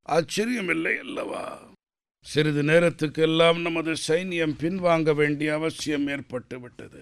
ஆச்சரியமில்லை அல்லவா சிறிது நேரத்துக்கெல்லாம் நமது சைன்யம் பின்வாங்க வேண்டிய அவசியம் ஏற்பட்டு விட்டது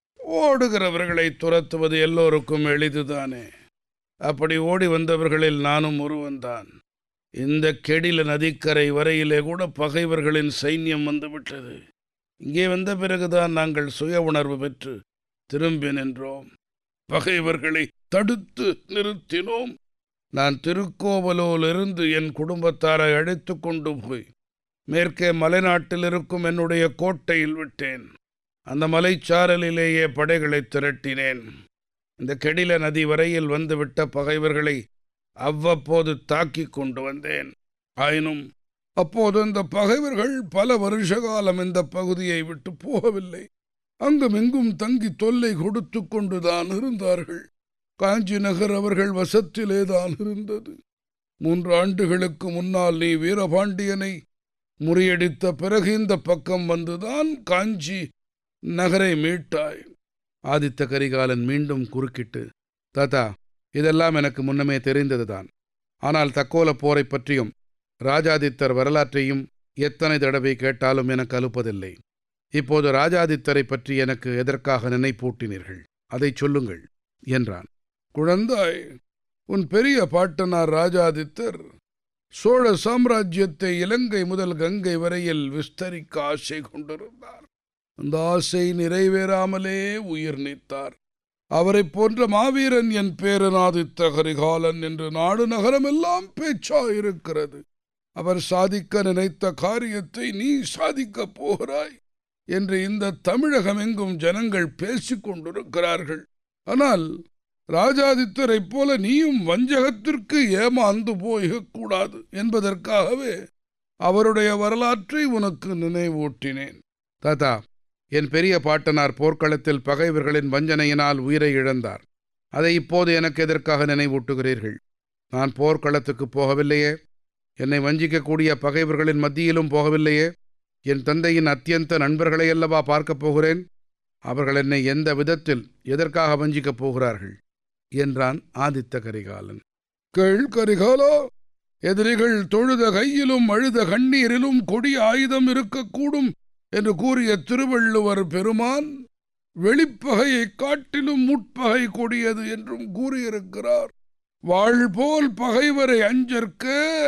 ஓடுகிறவர்களை துரத்துவது எல்லோருக்கும் எளிதுதானே அப்படி ஓடி வந்தவர்களில் நானும் ஒருவன்தான் இந்த கெடில நதிக்கரை வரையிலே கூட பகைவர்களின் சைன்யம் வந்துவிட்டது இங்கே வந்த பிறகுதான் நாங்கள் சுய உணர்வு பெற்று திரும்பி நின்றோம் பகைவர்களை தடுத்து நிறுத்தினோம் நான் திருக்கோவலூரிலிருந்து என் குடும்பத்தாரை அழைத்து கொண்டு போய் மேற்கே மலைநாட்டில் இருக்கும் என்னுடைய கோட்டையில் விட்டேன் அந்த மலைச்சாரலிலேயே படைகளை திரட்டினேன் இந்த கெடில நதி வரையில் வந்துவிட்ட பகைவர்களை அவ்வப்போது தாக்கிக் கொண்டு வந்தேன் ஆயினும் அப்போது அந்த பகைவர்கள் பல வருஷ காலம் இந்த பகுதியை விட்டு போகவில்லை அங்குமிங்கும் தங்கி தொல்லை கொடுத்து கொண்டுதான் இருந்தார்கள் காஞ்சி நகர் அவர்கள் வசத்திலேதான் இருந்தது மூன்று ஆண்டுகளுக்கு முன்னால் நீ வீரபாண்டியனை முறியடித்த பிறகு இந்த பக்கம் வந்துதான் காஞ்சி நகரை மீட்டாய் ஆதித்த கரிகாலன் மீண்டும் குறுக்கிட்டு தாத்தா இதெல்லாம் எனக்கு முன்னமே தெரிந்ததுதான் ஆனால் தக்கோல போரை பற்றியும் ராஜாதித்தர் வரலாற்றையும் எத்தனை தடவை கேட்டாலும் எனக்கு அலுப்பதில்லை இப்போது ராஜாதித்தரை பற்றி எனக்கு எதற்காக நினைப்பூட்டினீர்கள் அதை சொல்லுங்கள் என்றான் குழந்தாய் உன் பெரிய பாட்டனார் ராஜாதித்தர் சோழ சாம்ராஜ்யத்தை இலங்கை முதல் கங்கை வரையில் விஸ்தரிக்க ஆசை கொண்டிருந்தார் அந்த ஆசை நிறைவேறாமலே உயிர் நீத்தார் அவரைப் போன்ற மாவீரன் என் பேரனாதித்த கரிகாலன் என்று நாடு நகரமெல்லாம் பேச்சாயிருக்கிறது அவர் சாதிக்க நினைத்த காரியத்தை நீ சாதிக்கப் போகிறாய் என்று இந்த தமிழகம் எங்கும் ஜனங்கள் பேசிக் கொண்டிருக்கிறார்கள் ஆனால் ராஜாதித்தரைப் போல நீயும் வஞ்சகத்திற்கு ஏமாந்து போய்கக்கூடாது என்பதற்காகவே அவருடைய வரலாற்றை உனக்கு நினைவூட்டினேன் தாத்தா என் பெரிய பாட்டனார் போர்க்களத்தில் பகைவர்களின் வஞ்சனையினால் உயிரை இழந்தார் அதை இப்போது எனக்கு எதற்காக நினைவூட்டுகிறீர்கள் நான் போர்க்களத்துக்கு போகவில்லையே என்னை வஞ்சிக்கக்கூடிய பகைவர்களின் மத்தியிலும் போகவில்லையே என் தந்தையின் அத்தியந்த நண்பர்களை அல்லவா பார்க்கப் போகிறேன் அவர்கள் என்னை எந்த விதத்தில் எதற்காக வஞ்சிக்கப் போகிறார்கள் என்றான் ஆதித்த கரிகாலன் கேள் கரிகாலா எதிரிகள் தொழுத கையிலும் அழுத கண்ணீரிலும் கொடிய ஆயுதம் இருக்கக்கூடும் என்று கூறிய திருவள்ளுவர் பெருமான் வெளிப்பகையைக் காட்டிலும் முட்பகை கொடியது என்றும் கூறியிருக்கிறார் வாழ்போல் பகைவரை அஞ்சற்க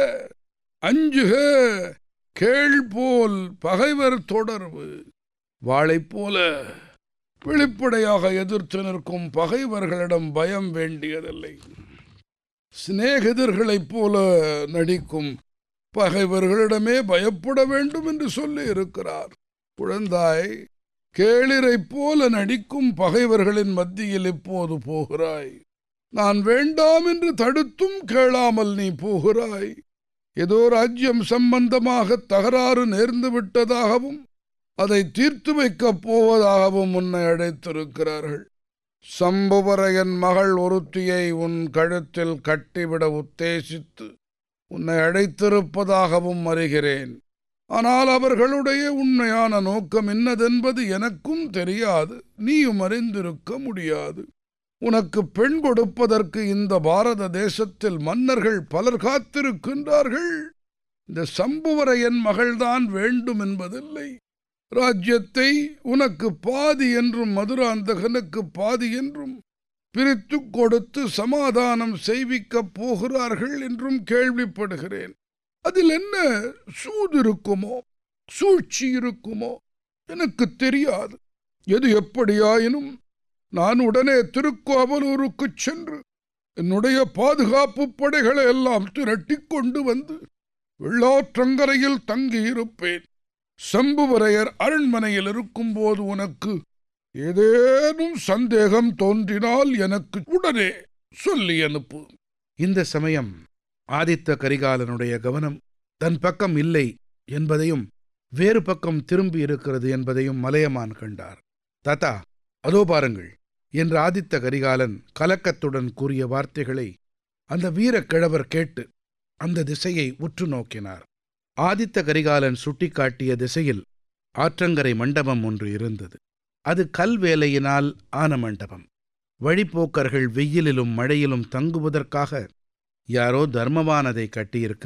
அஞ்சுக கேள் போல் பகைவர் தொடர்பு வாளைப் போல வெளிப்படையாக எதிர்த்து நிற்கும் பகைவர்களிடம் பயம் வேண்டியதில்லை சிநேகிதர்களைப் போல நடிக்கும் பகைவர்களிடமே பயப்பட வேண்டும் என்று சொல்லி இருக்கிறார் குழந்தாய் கேளிரைப் போல நடிக்கும் பகைவர்களின் மத்தியில் இப்போது போகிறாய் நான் வேண்டாம் என்று தடுத்தும் கேளாமல் நீ போகிறாய் ஏதோ ராஜ்யம் சம்பந்தமாக தகராறு நேர்ந்து விட்டதாகவும் அதை தீர்த்து வைக்கப் போவதாகவும் உன்னை அழைத்திருக்கிறார்கள் சம்புவரையன் மகள் ஒருத்தியை உன் கழுத்தில் கட்டிவிட உத்தேசித்து உன்னை அழைத்திருப்பதாகவும் அறிகிறேன் ஆனால் அவர்களுடைய உண்மையான நோக்கம் என்னதென்பது எனக்கும் தெரியாது நீயும் அறிந்திருக்க முடியாது உனக்கு பெண் கொடுப்பதற்கு இந்த பாரத தேசத்தில் மன்னர்கள் பலர் காத்திருக்கின்றார்கள் இந்த சம்புவரையன் மகள்தான் வேண்டும் என்பதில்லை ராஜ்யத்தை உனக்கு பாதி என்றும் மதுராந்தகனுக்கு பாதி என்றும் பிரித்து கொடுத்து சமாதானம் செய்விக்கப் போகிறார்கள் என்றும் கேள்விப்படுகிறேன் அதில் என்ன சூது இருக்குமோ சூழ்ச்சி இருக்குமோ எனக்கு தெரியாது எது எப்படியாயினும் நான் உடனே திருக்கோவலூருக்குச் சென்று என்னுடைய பாதுகாப்பு படைகளை எல்லாம் திரட்டிக் கொண்டு வந்து வெள்ளாற்றங்கரையில் தங்கியிருப்பேன் சம்புவரையர் அரண்மனையில் இருக்கும்போது உனக்கு ஏதேனும் சந்தேகம் தோன்றினால் எனக்கு உடனே சொல்லி அனுப்பு இந்த சமயம் ஆதித்த கரிகாலனுடைய கவனம் தன் பக்கம் இல்லை என்பதையும் வேறு பக்கம் திரும்பி இருக்கிறது என்பதையும் மலையமான் கண்டார் தாத்தா அதோ பாருங்கள் என்று ஆதித்த கரிகாலன் கலக்கத்துடன் கூறிய வார்த்தைகளை அந்த வீரக்கிழவர் கேட்டு அந்த திசையை உற்று நோக்கினார் ஆதித்த கரிகாலன் சுட்டிக்காட்டிய திசையில் ஆற்றங்கரை மண்டபம் ஒன்று இருந்தது அது கல் வேலையினால் ஆன மண்டபம் வழிப்போக்கர்கள் வெயிலிலும் மழையிலும் தங்குவதற்காக யாரோ தர்மவானதை கட்டியிருக்க